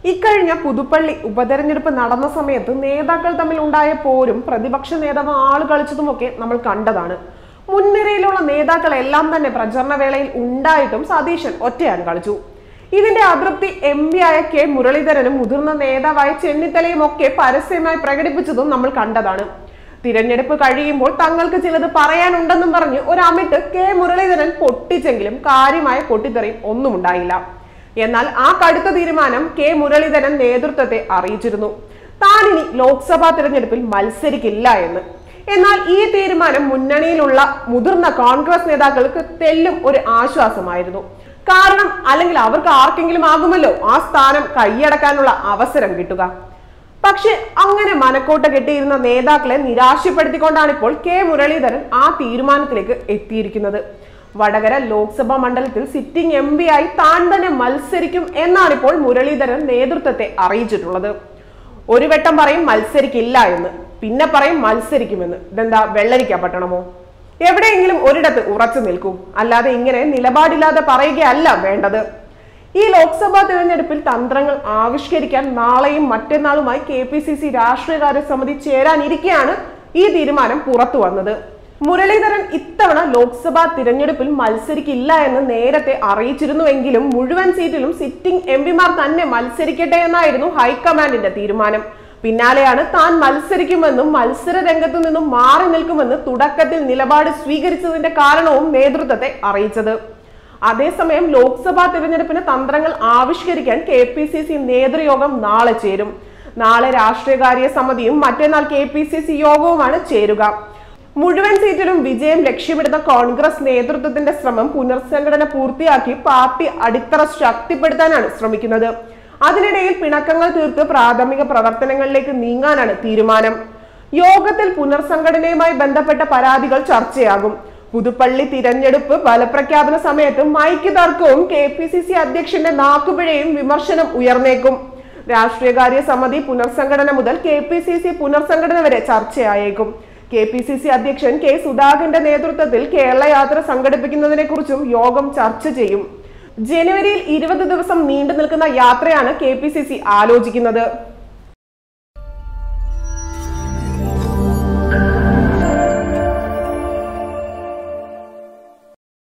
ഇക്കഴിഞ്ഞ പുതുപ്പള്ളി ഉപതെരഞ്ഞെടുപ്പ് നടന്ന സമയത്ത് നേതാക്കൾ തമ്മിൽ ഉണ്ടായ പോരും പ്രതിപക്ഷ നേതാവ് ആള് കളിച്ചതുമൊക്കെ നമ്മൾ കണ്ടതാണ് മുൻനിരയിലുള്ള നേതാക്കളെല്ലാം തന്നെ പ്രചരണ വേളയിൽ ഉണ്ടായിട്ടും സതീശൻ ഒറ്റയാൻ കളിച്ചു ഇതിന്റെ അതൃപ്തി എം പി ആയ കെ മുരളീധരനും മുതിർന്ന നേതാവായ ചെന്നിത്തലയും ഒക്കെ പരസ്യമായി പ്രകടിപ്പിച്ചതും നമ്മൾ കണ്ടതാണ് തിരഞ്ഞെടുപ്പ് കഴിയുമ്പോൾ തങ്ങൾക്ക് ചിലത് പറയാനുണ്ടെന്നും പറഞ്ഞ് ഒരു അമിട്ട് കെ മുരളീധരൻ പൊട്ടിച്ചെങ്കിലും കാര്യമായ പൊട്ടിത്തെറിയും ഒന്നും ഉണ്ടായില്ല എന്നാൽ ആ കടുത്ത തീരുമാനം കെ മുരളീധരൻ നേതൃത്വത്തെ അറിയിച്ചിരുന്നു താനിനി ലോക്സഭാ തിരഞ്ഞെടുപ്പിൽ മത്സരിക്കില്ല എന്ന് എന്നാൽ ഈ തീരുമാനം മുന്നണിയിലുള്ള മുതിർന്ന കോൺഗ്രസ് നേതാക്കൾക്ക് തെല്ലും ഒരു ആശ്വാസമായിരുന്നു കാരണം അല്ലെങ്കിൽ അവർക്ക് ആർക്കെങ്കിലും ആകുമല്ലോ ആ സ്ഥാനം കൈയടക്കാനുള്ള അവസരം കിട്ടുക പക്ഷെ അങ്ങനെ മനക്കോട്ട കെട്ടിയിരുന്ന നേതാക്കളെ നിരാശപ്പെടുത്തിക്കൊണ്ടാണ് ഇപ്പോൾ കെ മുരളീധരൻ ആ തീരുമാനത്തിലേക്ക് എത്തിയിരിക്കുന്നത് വടകര ലോക്സഭാ മണ്ഡലത്തിൽ സിറ്റിംഗ് എം പി ആയി താൻ തന്നെ മത്സരിക്കും എന്നാണ് ഇപ്പോൾ മുരളീധരൻ നേതൃത്വത്തെ അറിയിച്ചിട്ടുള്ളത് ഒരു വട്ടം പറയും മത്സരിക്കില്ല എന്ന് പിന്നെ പറയും മത്സരിക്കുമെന്ന് ഇതെന്താ വെള്ളരിക്ക പട്ടണമോ എവിടെയെങ്കിലും ഒരിടത്ത് ഉറച്ചു നിൽക്കും അല്ലാതെ ഇങ്ങനെ നിലപാടില്ലാതെ പറയുകയല്ല വേണ്ടത് ഈ ലോക്സഭാ തിരഞ്ഞെടുപ്പിൽ തന്ത്രങ്ങൾ ആവിഷ്കരിക്കാൻ നാളെയും മറ്റന്നാളുമായി കെ പി സി സി രാഷ്ട്രീയകാര്യ സമിതി ചേരാനിരിക്കെയാണ് ഈ തീരുമാനം പുറത്തു വന്നത് മുരളീധരൻ ഇത്തവണ ലോക്സഭാ തിരഞ്ഞെടുപ്പിൽ മത്സരിക്കില്ല എന്ന് നേരത്തെ അറിയിച്ചിരുന്നുവെങ്കിലും മുഴുവൻ സീറ്റിലും സിറ്റിംഗ് എം പിമാർ തന്നെ മത്സരിക്കട്ടെ എന്നായിരുന്നു ഹൈക്കമാൻഡിന്റെ തീരുമാനം പിന്നാലെയാണ് താൻ മത്സരിക്കുമെന്നും മത്സര രംഗത്തു നിന്നും മാറി നിൽക്കുമെന്ന് തുടക്കത്തിൽ നിലപാട് സ്വീകരിച്ചതിന്റെ കാരണവും നേതൃത്വത്തെ അറിയിച്ചത് അതേസമയം ലോക്സഭാ തിരഞ്ഞെടുപ്പിന് തന്ത്രങ്ങൾ ആവിഷ്കരിക്കാൻ കെ പി സി സി നേതൃയോഗം നാളെ ചേരും നാളെ രാഷ്ട്രീയകാര്യ സമിതിയും മറ്റന്നാൾ കെ പി സി സി യോഗവുമാണ് ചേരുക മുഴുവൻ സീറ്റിലും വിജയം ലക്ഷ്യമിടുന്ന കോൺഗ്രസ് നേതൃത്വത്തിന്റെ ശ്രമം പുനർസംഘടന പൂർത്തിയാക്കി പാർട്ടി അടിത്തറ ശക്തിപ്പെടുത്താനാണ് ശ്രമിക്കുന്നത് അതിനിടയിൽ പിണക്കങ്ങൾ തീർത്ത് പ്രാഥമിക പ്രവർത്തനങ്ങളിലേക്ക് നീങ്ങാനാണ് തീരുമാനം യോഗത്തിൽ പുനർസംഘടനയുമായി ബന്ധപ്പെട്ട പരാതികൾ ചർച്ചയാകും പുതുപ്പള്ളി തിരഞ്ഞെടുപ്പ് ഫലപ്രഖ്യാപന സമയത്ത് മൈക്ക് തർക്കവും കെ പി സി സി അധ്യക്ഷന്റെ നാക്കുപിഴയും വിമർശനം ഉയർന്നേക്കും രാഷ്ട്രീയകാര്യ സമിതി പുനർസംഘടന മുതൽ കെ പി സി സി പുനർസംഘടന വരെ ചർച്ചയായേക്കും കെ പി സി സി അധ്യക്ഷൻ കെ സുധാകരന്റെ നേതൃത്വത്തിൽ കേരള യാത്ര സംഘടിപ്പിക്കുന്നതിനെ കുറിച്ചും യോഗം ചർച്ച ചെയ്യും ജനുവരിയിൽ ഇരുപത് ദിവസം നീണ്ടു നിൽക്കുന്ന യാത്രയാണ് കെ പി സി സി ആലോചിക്കുന്നത്